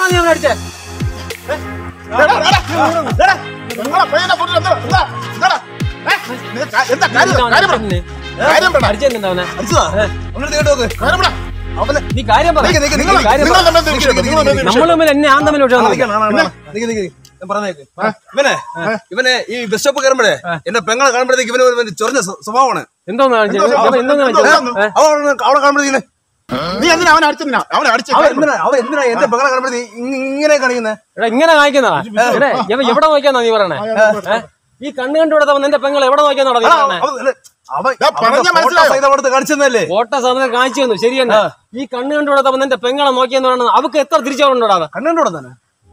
നീ അവനെ അടിച്ചേ നിങ്ങളെ പയ്യനെ കൊണ്ടിട്ട് എന്താ എന്താ എന്താടാ ഏ? നിനക്ക് കാ- എന്താ കാര്യം കാര്യം പറ കാര്യം പറ അടിച്ചെന്താ അവനെ അടിച്ചതാ ഒന്ന് കേട്ടോ നോക്ക് കാര്യം പറ അവനെ നീ കാര്യം പറ നിക്ക്, നിക്ക്, നിങ്ങൾ നിക്ക്, കാര്യം നിങ്ങൾ പറ. തമ്മിൽ എന്ത് വിഷയം? നിങ്ങൾ തമ്മിൽ എന്ത് നമ്മൾ വിഷയം? തമ്മിൽ എന്നെ ഞാൻ തമ്മിൽ വിട്ടു ആ, നിക്ക്, ആ, ആ, ആ. നിക്ക്, നിക്ക്, നിക്ക്. ഞാൻ പറഞ്ഞേക്ക് ഇവനെ ഇവനെ ഈ ബസ് സ്റ്റോപ്പ് കയറുമ്പോഴേ എന്റെ പെങ്ങളെ കാണുമ്പോഴത്തേക്ക് ഇവന് ഒരു ചൊറിഞ്ഞ സ്വ- സ്വഭാവമാണ് എന്തോന്ന് കാണിച്ചത് അവൻ എന്തോന്ന് കാണിച്ചത് ഏ? അവൻ അവിടെ- അവിടെ കാണുമ്പോഴത്തേക്ക് നീ എന്തിനാ അവനെ അടിച്ചെന്നാ അവനെ അടിച്ചു അവൻ എന്തിനാ അവൻ എന്തിനാ എന്റെ പെങ്ങളെ കാണുമ്പോഴത്തേക്ക് ഇങ്ങ- ഇങ്ങനെ കാണിക്കുന്നത് എടാ ഇങ്ങനെ കാണിക്കുന്നതാ എടേ, ഇവൻ എവിടെ നോക്കിയാന്നാ നീ പറയണേ ഏ? ഈ കണ്ണ് കണ്ടുവിടാത്ത നിന്റെ പെങ്ങൾ എവിടെ നോക്കിയാന്നാ നീ പറയണേ അവൻ ഞാൻ പറഞ്ഞ മനസ്സിലായോ? അവിടുത്തെ കാണിച്ചതല്ലേ ഓട്ട സമയം കാണിച്ചു തന്നു ശരി തന്നെ ഈ കണ്ണ് കണ്ടുവിടാത്ത നിന്റെ പെങ്ങളെ നോക്കിയെന്ന് പറയുന്നത് അവക്ക് എത്ര തിരിച്ചവളുണ്ടോടാ കണ്ണോടെ തന്നെ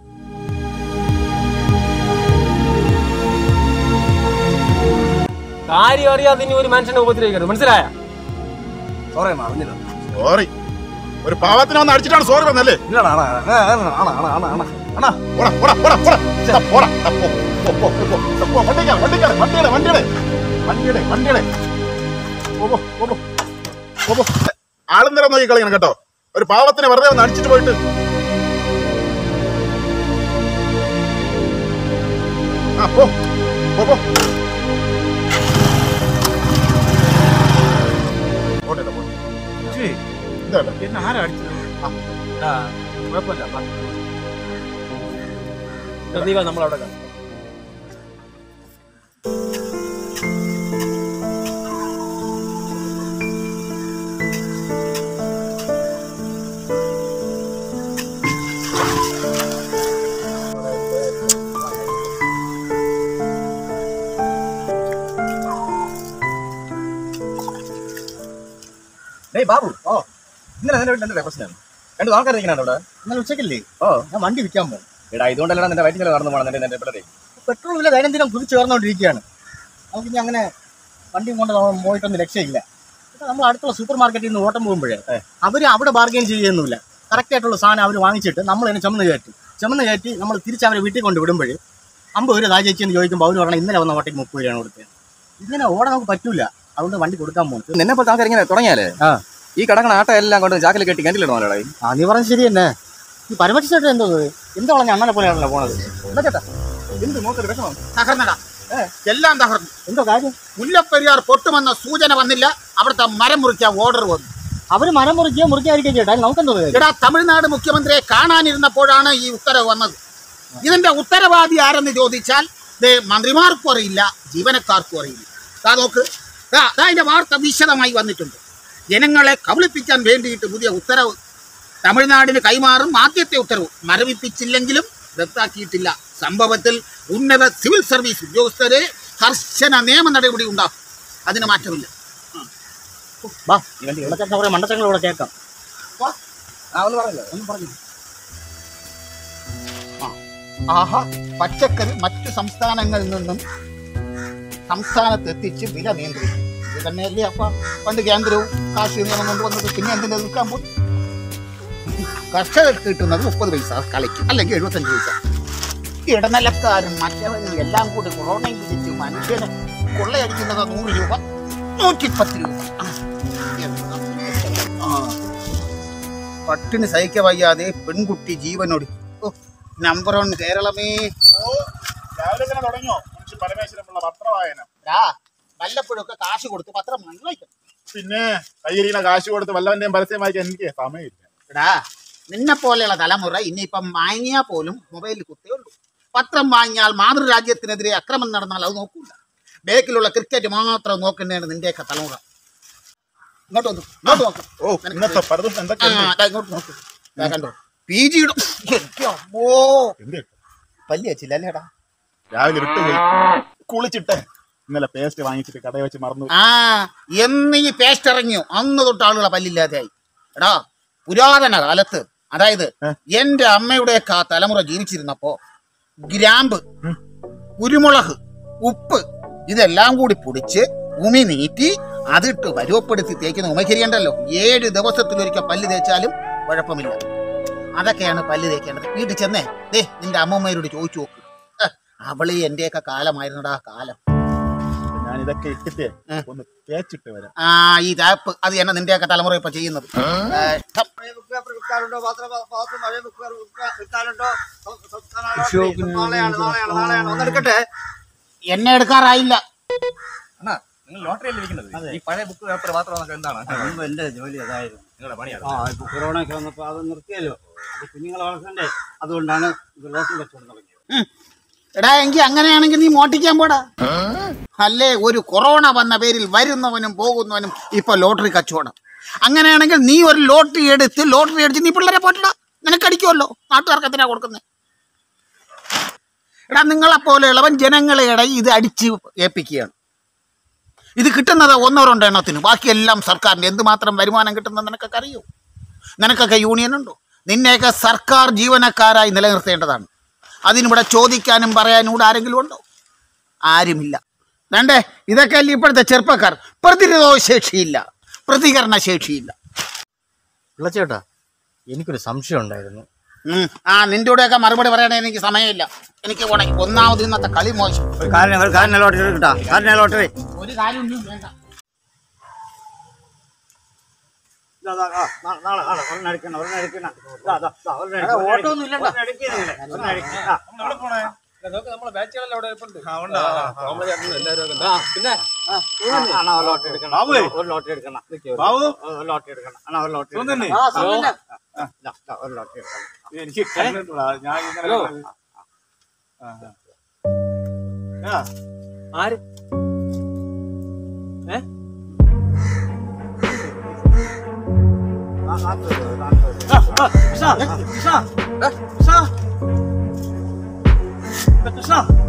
കാര്യം അറിയാതെ ഇനി ഒരു മനുഷ്യനെ ഉപദ്രവിക്കരുത് മനസ്സിലായ സോറി അണ്ണാ അറിഞ്ഞില്ല സോറി ഒരു പാവത്തിനെ വന്ന് അടിച്ചിട്ടാണ് സോറി പറഞ്ഞല്ലേ ഇല്ലടാ അണ്ണാ അണ്ണാ അണ്ണാ അണ്ണാ അണ്ണാ അണ്ണാ അണ്ണാ പോടാ പോടാ പോടാ പോടാ ഇതാ, പോടാ ഇതാ, പോ, പോ, പോ, പോ, പോ, പോ, വണ്ടിക്കാണ് വണ്ടിക്കാണ് വണ്ടിയുടെ വണ്ടിയുടെ വണ്ടിയുടെ വണ്ടിയുടെ പോ, പോ, പോ, പോ. പോ, പോ. ആളും തരം നോക്കി കളിക്കണം കേട്ടോ ഒരു പാവത്തിനെ വെറുതെ ഒന്ന് അടിച്ചിട്ട് പോയിട്ട് ആ പോ പോ പോ പോട്ടെ, പോട്ടെ. എന്താ എന്നെ ആരാ അടിച്ചത് കുഴപ്പമില്ല വാ. എടാ, നീ വാ നമ്മളവിടെ കാണാം ഡേയ് ബാബു ഓ ഇന്നലെ നിന്റെ വീട്ടിൽ എന്താ പ്രശ്നം രണ്ട് ആൾക്കാർ ഇരിക്കണോ ഇവിടെ ഇന്നലെ ഉച്ചക്കല്ലേ ഓ ഞാൻ വണ്ടി വിൽക്കാൻ പോകും എടാ ഇതുകൊണ്ടല്ലടാ നിന്റെ വയറ്റിൽ നടന്നു പോകണം നിന്റെ നിന്റെ പിള്ളേരെ പെട്രോൾ വില ദൈനംദിനം കുതിച്ചു കയറുന്നോണ്ടിരിക്കുകയാണ് നമുക്ക് ഇനി അങ്ങനെ വണ്ടിയും കൊണ്ട് നമ്മൾ പോയിട്ടൊന്നും രക്ഷയില്ല ഇപ്പൊ നമ്മൾ അടുത്തുള്ള സൂപ്പർ മാർക്കറ്റിൽ നിന്ന് ഓട്ടം പോകുമ്പോഴേ അവർ അവിടെ ബാർഗെയിൻ ചെയ്യുന്നില്ല കറക്റ്റ് ആയിട്ടുള്ള സാധനം അവർ വാങ്ങിച്ചിട്ട് നമ്മൾ അതിനെ ചുമന്ന് കയറ്റി ചുമന്ന് കയറ്റി നമ്മൾ തിരിച്ച് അവരെ വീട്ടിൽ കൊണ്ട് വിടുമ്പോൾ അമ്പത് രൂപ താജേച്ചി എന്ന് ചോദിക്കുമ്പോൾ അവർ പറഞ്ഞാൽ ഇന്നലെ വന്ന ഓട്ടയ്ക്ക് മുപ്പത് രൂപയാണ് കൊടുത്തത് ഇങ്ങനെ ഓടാൻ നമുക്ക് പറ്റൂല അതുകൊണ്ട് വണ്ടി കൊടുക്കാൻ പോകും നിന്നെ പോലത്തെ ആൾക്കാർ ഇങ്ങനെ തുടങ്ങിയാലേ ആ. ഈ കിടക്കണ ആട്ട എല്ലാം കൊണ്ട് ചാക്കിൽ കെട്ടി കിണറ്റിലിടണോടാ ആ നീ പറഞ്ഞത് ശരി തന്നെ ഈ പരമശിച്ചിട്ട് എന്തോ ഇത്? എന്താ പറഞ്ഞ അണ്ണനെ പോലെയാണല്ലോ പോണത് എന്താ ചേട്ടാ എന്ത് നോക്കല് വിഷമം തകർന്നടാ എല്ലാം തകർന്നു എന്തോ കാര്യം മുല്ലപ്പെരിയാർ പൊട്ടുമെന്ന സൂചന വന്നില്ല അവിടുത്തെ മരം മുറിക്കാൻ ഓർഡർ വന്നു അവര് മരം മുറിക്കുകയോ മുറിക്കാതിരിക്കുകയോ ചേട്ടാ നമുക്കെന്തോ കാര്യം എടാ തമിഴ്നാട് മുഖ്യമന്ത്രിയെ കാണാനിരുന്നപ്പോഴാണ് ഈ ഉത്തരവ് വന്നത് ഇതിന്റെ ഉത്തരവാദി ആരെന്ന് ചോദിച്ചാൽ ദേ മന്ത്രിമാർക്കും അറിയില്ല ജീവനക്കാർക്കും അറിയില്ല ദാ നോക്ക് ദാ ദാ ഇതിന്റെ വാർത്ത വിശദമായി വന്നിട്ടുണ്ട് ജനങ്ങളെ കബളിപ്പിക്കാൻ വേണ്ടിയിട്ട് പുതിയ ഉത്തരവ് തമിഴ്നാടിന് കൈമാറും ആദ്യത്തെ ഉത്തരവ് മരവിപ്പിച്ചില്ലെങ്കിലും റദ്ദാക്കിയിട്ടില്ല സംഭവത്തിൽ ഉന്നത സിവിൽ സർവീസ് ഉദ്യോഗസ്ഥരെ കർശന നിയമ നടപടി ഉണ്ടാകും അതിന് മാറ്റമില്ല വാ ഇവിടെ ചേട്ടൻ കുറെ മണ്ടത്തങ്ങൾ ഇവിടെ കേൾക്കാം ആ ഒന്ന് പറഞ്ഞല്ലോ ഒന്ന് പറഞ്ഞു ആഹാ പച്ചക്കറി മറ്റു സംസ്ഥാനങ്ങളിൽ നിന്നും സംസ്ഥാനത്ത് എത്തിച്ച് വില നിയന്ത്രിക്കും ഇത് തന്നെയല്ലേ അപ്പ പണ്ട് കേന്ദ്രവും കാർഷിക നിയമം കൊണ്ടുവന്നത് പിന്നെ എന്തിനാ നിൽക്കാൻ പോകും കർഷകർക്ക് കിട്ടുന്നത് മുപ്പത് പൈസ കളിക്ക് അല്ലെങ്കിൽ എഴുപത്തഞ്ച് പൈസ ഇടനിലക്കാരും മറ്റവരും എല്ലാം കൂടി കൊറോണയും പിടിച്ച് മനുഷ്യനെ കൊള്ളയടിക്കുന്നത് നൂറ് രൂപ നൂറ്റിപ്പത്ത് രൂപ ആ. എന്താ? ആ. പട്ടിണി സഹിക്ക വയ്യാതെ പെൺകുട്ടി ജീവനോട് ഓ, നമ്പർ വൺ കേരളമേ തുടങ്ങിയോ പരമേശ്വരമുള്ള പത്രവായന വല്ലപ്പോഴൊക്കെ കാശ് കൊടുത്ത് പത്രം വാങ്ങി വായിക്കണം പിന്നെ കയ്യിരിക്കുന്ന കാശ് കൊടുത്ത് വല്ലവന്റെയും പരസ്യം വായിക്കാൻ എനിക്ക് സമയമില്ല എടാ നിന്നെ പോലെയുള്ള തലമുറ ഇനിയിപ്പം വാങ്ങിയാൽ പോലും മൊബൈലിൽ കുത്തേ ഉള്ളൂ പത്രം വാങ്ങിയാൽ മാതൃരാജ്യത്തിനെതിരെ അക്രമം നടന്നാൽ അത് നോക്കൂല ബേക്കിലുള്ള ക്രിക്കറ്റ് മാത്രം നോക്കുന്നതാണ് നിന്റെയൊക്കെ തലമുറ ഇങ്ങോട്ട് വന്നു ഇങ്ങോട്ട് നോക്ക് ഓ ഇന്നത്തെ പരദൂഷണം ആ എന്തൊക്കെയുണ്ട് ദാ ഇങ്ങോട്ട് നോക്ക് ദാ കണ്ടോ പി ജിയുടെ അമ്മോ എന്ത് പല്ലി വെച്ചില്ല അല്ലേടാ രാവിലെ ഇട്ട് പോയി കുളിച്ചിട്ട് ഇന്നലെ പേസ്റ്റ് വാങ്ങിച്ചിട്ട് കടയിൽ വെച്ച് മറന്നു ആ എന്ന് ഈ പേസ്റ്റ് ഇറങ്ങിയോ അന്ന് തൊട്ട് ആളുകളെ പല്ലില്ലാതെയായി എടാ പുരാതന കാലത്ത് അതായത് എന്റെ അമ്മയുടെയൊക്കെ ആ തലമുറ ജീവിച്ചിരുന്നപ്പോ ഗ്രാമ്പ് കുരുമുളക് ഉപ്പ് ഇതെല്ലാം കൂടി പൊടിച്ച് ഉമി നീറ്റി അതിട്ട് പരുവപ്പെടുത്തി തേക്കുന്ന ഉമകരിയുണ്ടല്ലോ ഏഴ് ദിവസത്തിലൊരിക്കൽ പല്ല് തേച്ചാലും കുഴപ്പമില്ല അതൊക്കെയാണ് പല്ല് തേക്കേണ്ടത് വീട്ടിൽ ചെന്നേ ദേ നിന്റെ അമ്മമ്മയോട് ചോദിച്ചു നോക്ക് ഹ്, അവള് എന്റെയൊക്കെ കാലമായിരുന്നടാ കാലം ഞാൻ ഇതൊക്കെ ഇട്ടിട്ട് ഒന്ന് തേച്ചിട്ട് വരാം ആ ഈ താപ്പ് അത് തന്നെ നിന്റെയൊക്കെ തലമുറ ഇപ്പൊ ചെയ്യുന്നത് കഷ്ടം. എന്നെ എടുക്കാറായില്ല നിങ്ങൾ ലോട്ടറി അല്ലേ ഇരിക്കുന്നത് ഈ പഴയ ബുക്ക് പേപ്പർ മാത്രം എന്താണ് മുമ്പ് എന്റെ ജോലി അതായിരുന്നു നിങ്ങളുടെ പണിയാണ് ആ ഇപ്പൊ കൊറോണ ഒക്കെ വന്നപ്പോ അത് നിർത്തിയല്ലോ അത് കുഞ്ഞുങ്ങളെ വളർത്തണ്ടേ അതുകൊണ്ടാണ് ഇത് ലോട്ടറി കച്ചവടം തുടങ്ങിയത് എടാ എങ്കി അങ്ങനെയാണെങ്കിൽ നീ മോട്ടിക്കാൻ പോടാ അല്ലേ ഒരു കൊറോണ വന്ന പേരിൽ വരുന്നവനും പോകുന്നവനും ഇപ്പൊ ലോട്ടറി കച്ചവടം അങ്ങനെയാണെങ്കിൽ നീ ഒരു ലോട്ടറി എടുത്ത് ലോട്ടറി അടിച്ച് നീ പിള്ളേരെ പോറ്റടാ നിനക്കടിക്കുമല്ലോ നാട്ടുകാർക്ക് എന്തിനാ കൊടുക്കുന്നത് എടാ നിങ്ങളെ പോലെയുള്ളവൻ ജനങ്ങളെ ഇടയിൽ ഇത് അടിച്ച് ഏൽപ്പിക്കുകയാണ് ഇത് കിട്ടുന്നത് ഒന്നോ രണ്ടോ എണ്ണത്തിന് ബാക്കിയെല്ലാം സർക്കാരിൻ്റെ എന്തുമാത്രം വരുമാനം കിട്ടുന്നത് നിനക്കൊക്കെ അറിയൂ നിനക്കൊക്കെ യൂണിയൻ ഉണ്ടോ നിന്നെയൊക്കെ സർക്കാർ ജീവനക്കാരായി നിലനിർത്തേണ്ടതാണ് അതിനിവിടെ ചോദിക്കാനും പറയാനും കൂടെ ആരെങ്കിലും ഉണ്ടോ ആരുമില്ല വേണ്ടേ ഇതൊക്കെ അല്ലേ ഇപ്പോഴത്തെ ചെറുപ്പക്കാർ പ്രതിരോധ ശേഷിയില്ല പ്രതികരണ ശേഷിയില്ല പിള്ളച്ചേട്ടാ എനിക്കൊരു സംശയം ഉണ്ടായിരുന്നു ഉം. ആ നിന്റെ കൂടെയൊക്കെ മറുപടി പറയണേ എനിക്ക് സമയമില്ല എനിക്ക് പോണേ ഒന്നാമത് ഇന്നത്തെ കളി മോശം ഒരു കാരനെ ഒരു കാരനെ ലോട്ടറി എടുക്കട്ടാ കാരനെ ലോട്ടറി ഒരു കാര്യം വേണ്ട ഇതാ, ഇതാ, ആ, നാ- നാളെ നാളെ ഒരെണ്ണം അടിക്കണം ഒരെണ്ണം അടിക്കണം ഇതാ, ഇതാ, ഇതാ, ഒരെണ്ണം അടിക്കണം. ഓട്ടമൊന്നും ഇല്ലണ്ട. ഒരെണ്ണം അടിക്കുന്നില്ല, ഒരെണ്ണം അടിക്കണം. ആ, നമ്മളെ ബാച്ചുകളെല്ലാം അവിടെ ഇരിപ്പുണ്ട്. ആ, ഉണ്ട്, ആ, ആ, ആ. നമ്മളെ ചേട്ടനും എല്ലാവരും ഒക്കെ ഉണ്ട്. ആ, പിന്നെ ആ, അണ്ണാ, ഒരു ലോട്ടറി എടുക്കണം ഒരു ലോട്ടറി എടുക്കണം ബാബു ഒരു ലോട്ടറി എടുക്കണം അണ്ണാ ഒരു ലോട്ടറി തോന്നുന്നേ? എടുക്കണം. ആ സുഖമില്ല ആ, ഇതാ, ഇതാ, ഒരു ലോട്ടറി എടുക്കണം എനിക്ക് കണ്ടിട്ടുള്ളതാ. ഞാൻ ഇന്നലെ ഹലോ. ആ, ആ. ആ, ആര് ഏ ആ, നാൽപ്പത് രൂപ, നാൽപ്പത് രൂപ. ആ, ആ, കൃഷ്ണ, കൃഷ്ണ, ഏ, കൃഷ്ണ. ഏ, കൃഷ്ണ.